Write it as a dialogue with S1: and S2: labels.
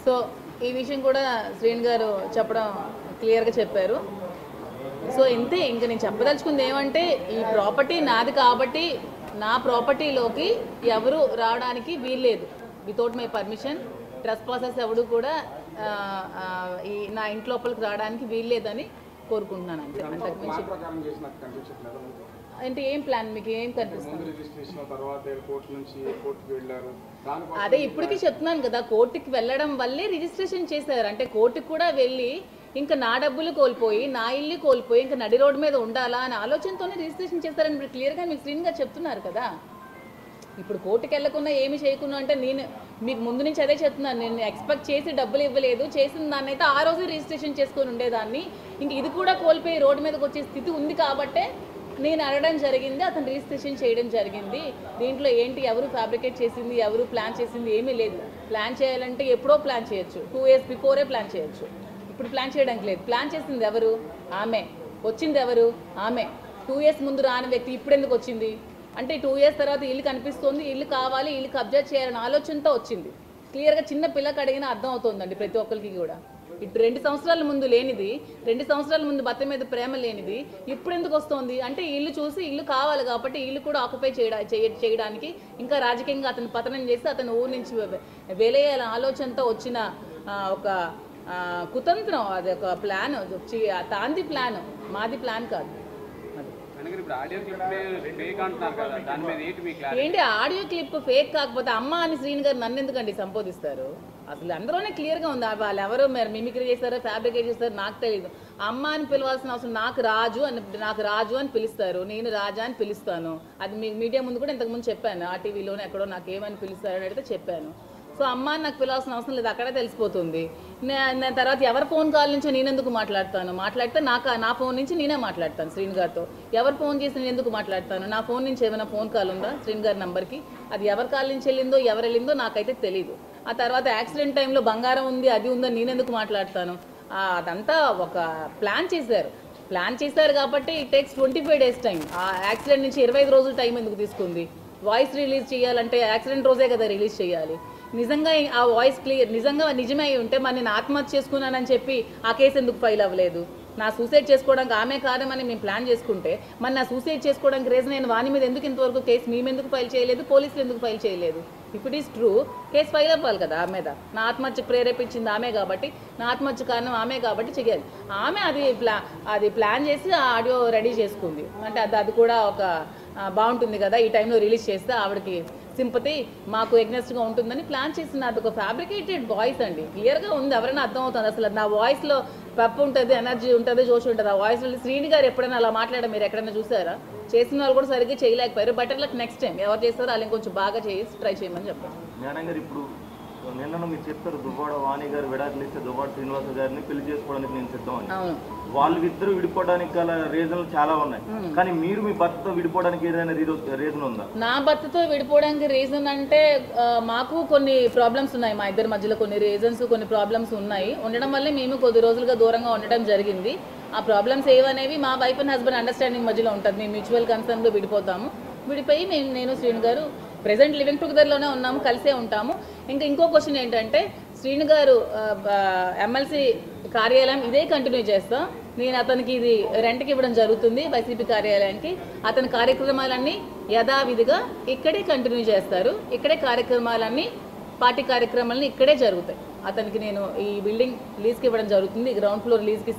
S1: so ఈ విషయం కూడా శ్రీని గారు చెప్పడం క్లియర్గా చెప్పారు సో ఇంతే ఇంకా నేను చెప్పదలుచుకుంది ఏమంటే ఈ ప్రాపర్టీ నాది కాబట్టి నా ప్రాపర్టీలోకి ఎవరు రావడానికి వీల్లేదు without my permission trust process ఎవడు కూడా ఆ, ఆ, ఈ నా ఇంటి లోపలికి రావడానికి వీల్లేదని కోరుకుంటున్నాను అంతే అంతకు మించి
S2: ప్రకారం చేసినట్టు కనిపించట్లేదు
S1: అంటే ఏం ప్లాన్ మీకు ఏం కనిపిస్తుంది
S2: ముందు రిజిస్ట్రేషన్ తర్వాత కోర్టు నుంచి కోర్టుకి వెళ్ళారు దానికోసం
S1: అదే ఇప్పటికీ చెప్తున్నాను కదా కోర్టుకి వెళ్ళడం వల్లే రిజిస్ట్రేషన్ చేశారు అంటే కోర్టుకి కూడా వెళ్ళి ఇంకా నా డబ్బులు కోల్పోయి నా ఇల్లు కోల్పోయి ఇంకా నడి రోడ్డు మీద ఉండాలా అనే ఆలోచనతోనే రిజిస్ట్రేషన్ చేస్తారని మీరు క్లియర్గా మీకు శ్రీన్ గారు చెప్తున్నారు కదా ఇప్పుడు కోర్టుకి వెళ్ళకుండా ఏమి చేయకుండా అంటే నేను మీకు ముందు నుంచి అదే చెప్తున్నాను నేను ఎక్స్పెక్ట్ చేసి డబ్బులు ఇవ్వలేదు చేసిన దాన్ని అయితే ఆ రోజు రిజిస్ట్రేషన్ చేసుకొని ఉండేదాన్ని ఇంక ఇది కూడా కోల్పోయి రోడ్డు మీదకి వచ్చే స్థితి ఉంది కాబట్టే నేను అడగడం జరిగింది అతను రిజిస్ట్రేషన్ చేయడం జరిగింది దీంట్లో ఏంటి ఎవరు ఫ్యాబ్రికేట్ చేసింది ఎవరు ప్లాన్ చేసింది ఏమీ లేదు ప్లాన్ చేయాలంటే ఎప్పుడో ప్లాన్ చేయొచ్చు టూ ఇయర్స్ బిఫోరే ప్లాన్ చేయొచ్చు ఇప్పుడు ప్లాన్ చేయడానికి లేదు ప్లాన్ చేసింది ఎవరు ఆమె వచ్చింది ఎవరు ఆమె టూ ఇయర్స్ ముందు రాని వ్యక్తి ఇప్పుడు ఎందుకు వచ్చింది అంటే టూ ఇయర్స్ తర్వాత ఇల్లు కనిపిస్తుంది ఇల్లు కావాలి ఇల్లు కబ్జా చేయాలని ఆలోచనతో వచ్చింది క్లియర్గా చిన్న పిల్లకి అడిగినా అర్థం అవుతుందండి ప్రతి ఒక్కరికి కూడా ఇటు రెండు సంవత్సరాల ముందు లేనిది రెండు సంవత్సరాల ముందు భర్త మీద ప్రేమ లేనిది ఇప్పుడు ఎందుకు వస్తుంది అంటే ఇల్లు చూసి ఇల్లు కావాలి కాబట్టి ఇల్లు కూడా ఆక్యుపై చేయడా చేయ- చేయడానికి ఇంకా రాజకీయంగా అతను పతనం చేసి అతను ఊరి నుంచి వె- వెలేయాల ఆలోచనతో వచ్చిన ఆ, ఒక ఆ, కుతంత్రం అది ఒక ప్లాన్ తాంది ప్లాన్ మాది ప్లాన్ కాదు అది
S3: అందుకని ఇప్పుడు ఆడియో క్లిప్ ఫేక్ అంటున్నారు కదా దాని మీద ఏంటి మీ క్లారిటీ
S1: ఏంటి ఆడియో క్లిప్ ఫేక్ కాకపోతే అమ్మ అని శ్రీని గారు నన్ను ఎందుకండి సంబోధిస్తారు అసలు అందరూనే క్లియర్గా ఉంది ఆ వాళ్ళు ఎవరో మరి మిమిక్రీ చేస్తారో ఫ్యాబ్రికేట్ చేస్తారో నాకు తెలియదు అమ్మ అని పిలవాల్సిన అవసరం నాకు రాజు అని నాకు రాజు అని పిలుస్తారు నేను రాజా అని పిలుస్తాను అది మీ మీడియా ముందు కూడా ఇంతకుముందు చెప్పాను ఆ టీవీలోనే ఎక్కడో నాకు ఏమని పిలుస్తారు అని అడిగితే చెప్పాను సో అమ్మ అని నాకు పిలవాల్సిన అవసరం లేదు అక్కడే తెలిసిపోతుంది నే- నేను తర్వాత ఎవరి ఫోన్ కాల్ నుంచో నేను ఎందుకు మాట్లాడతాను మాట్లాడితే నాకు నా ఫోన్ నుంచి నేనే మాట్లాడతాను శ్రీని గారితో ఎవరు ఫోన్ చేసి నేను ఎందుకు మాట్లాడతాను నా ఫోన్ నుంచి ఏమైనా ఫోన్ కాల్ ఉందా శ్రీని గారి నంబర్కి అది ఎవరి కాల్ నుంచి వెళ్ళిందో ఎవరు వెళ్ళిందో నాకైతే తెలియదు ఆ తర్వాత యాక్సిడెంట్ టైంలో బంగారం ఉంది అది ఉందని నేను ఎందుకు మాట్లాడతాను ఆ, అదంతా ఒక ప్లాన్ చేశారు ప్లాన్ చేశారు కాబట్టి it takes twenty five days time ఆ యాక్సిడెంట్ నుంచి ఇరవై ఐదు రోజులు టైం ఎందుకు తీసుకుంది వాయిస్ రిలీజ్ చేయాలంటే యాక్సిడెంట్ రోజే కదా రిలీజ్ చేయాలి నిజంగా ఆ వాయిస్ క్లియర్ నిజంగా నిజమే అయి ఉంటే మరి నేను ఆత్మహత్య చేసుకున్నానని చెప్పి ఆ కేసు ఎందుకు ఫైల్ అవ్వలేదు నా సూసైడ్ చేసుకోవడానికి ఆమె కారణమని మేము ప్లాన్ చేసుకుంటే మరి నా సూసైడ్ చేసుకోవడానికి రీజన్ నేను వాని మీద ఎందుకు ఇంతవరకు కేసు మేము ఎందుకు ఫైల్ చేయలేదు పోలీసులు ఎందుకు ఫైల్ చేయలేదు if it is true case file అవ్వాలి కదా ఆమె మీద నా ఆత్మహత్యకు ప్రేరేపించింది ఆమె కాబట్టి నా ఆత్మహత్య కారణం ఆమె కాబట్టి చేయాలి ఆమె అది ప్లా అది ప్లాన్ చేసి ఆ ఆడియో రెడీ చేసుకుంది అంటే అది అది కూడా ఒక ఆ, బాగుంటుంది కదా ఈ టైంలో రిలీజ్ చేస్తే ఆవిడకి సింపతి మాకు ఎగ్నెస్ట్గా ఉంటుందని ప్లాన్ చేసిన అది ఒక ఫ్యాబ్రికేటెడ్ వాయిస్ అండి క్లియర్గా ఉంది ఎవరైనా అర్థం అవుతుంది అసలు నా వాయిస్లో పెప్ ఉంటుంది ఎనర్జీ ఉంటుంది జోష్ ఉంటుంది ఆ వాయిస్లో శ్రీని గారు ఎప్పుడైనా అలా మాట్లాడడం మీరు ఎక్కడైనా చూసారా చేసిన వాళ్ళు కూడా సరిగ్గా చేయలేకపోయారు బెటర్ లక్ నెక్స్ట్ టైం ఎవరు చేస్తారో వాళ్ళు ఇంకొంచెం బాగా చేసి ట్రై చేయమని చెప్పండి
S4: మేడం గారు ఇప్పుడు నిన్న మీరు చెప్పారు దువ్వాడ వాణి గారు విడాకులు ఇస్తే దువ్వాడ శ్రీనివాస గారిని పెళ్లి చేసుకోవడానికి నేను సిద్ధం అని
S1: అవును
S4: వాళ్ళు ఇద్దరు విడిపోవడానికి గల రీజన్లు చాలా ఉన్నాయి కానీ మీరు మీ భర్తతో విడిపోవడానికి ఏదైనా రీజన్ ఉందా
S1: నా భర్తతో విడిపోవడానికి రీజన్ అంటే ఆ, మాకు కొన్ని ప్రాబ్లమ్స్ ఉన్నాయి మా ఇద్దరి మధ్యలో కొన్ని రీజన్స్ కొన్ని ప్రాబ్లమ్స్ ఉన్నాయి ఉండడం వల్లే మేము కొద్ది రోజులుగా దూరంగా ఉండడం జరిగింది ఆ ప్రాబ్లమ్స్ ఏవనేవి మా వైఫ్ అండ్ హస్బెండ్ అండర్స్టాండింగ్ మధ్యలో ఉంటుంది మేము మ్యూచువల్ కన్సర్న్లో విడిపోతాము విడిపోయి మేము నేను శ్రీను గారు ప్రెసెంట్ లివింగ్ టుగెదర్లోనే ఉన్నాము కలిసే ఉంటాము ఇంకా ఇంకో క్వశ్చన్ ఏంటంటే శ్రీను గారు ఎమ్మెల్సీ కార్యాలయం ఇదే కంటిన్యూ చేస్తాం నేను అతనికి ఇది రెంట్కి ఇవ్వడం జరుగుతుంది వైసీపీ కార్యాలయానికి అతని కార్యక్రమాలన్నీ యథావిధిగా ఇక్కడే కంటిన్యూ చేస్తారు ఇక్కడే కార్యక్రమాలన్నీ పార్టీ కార్యక్రమాలన్నీ ఇక్కడే జరుగుతాయి అతనికి నేను ఈ బిల్డింగ్ లీజ్కి ఇవ్వడం జరుగుతుంది గ్రౌండ్ ఫ్లోర్ లీజ్కి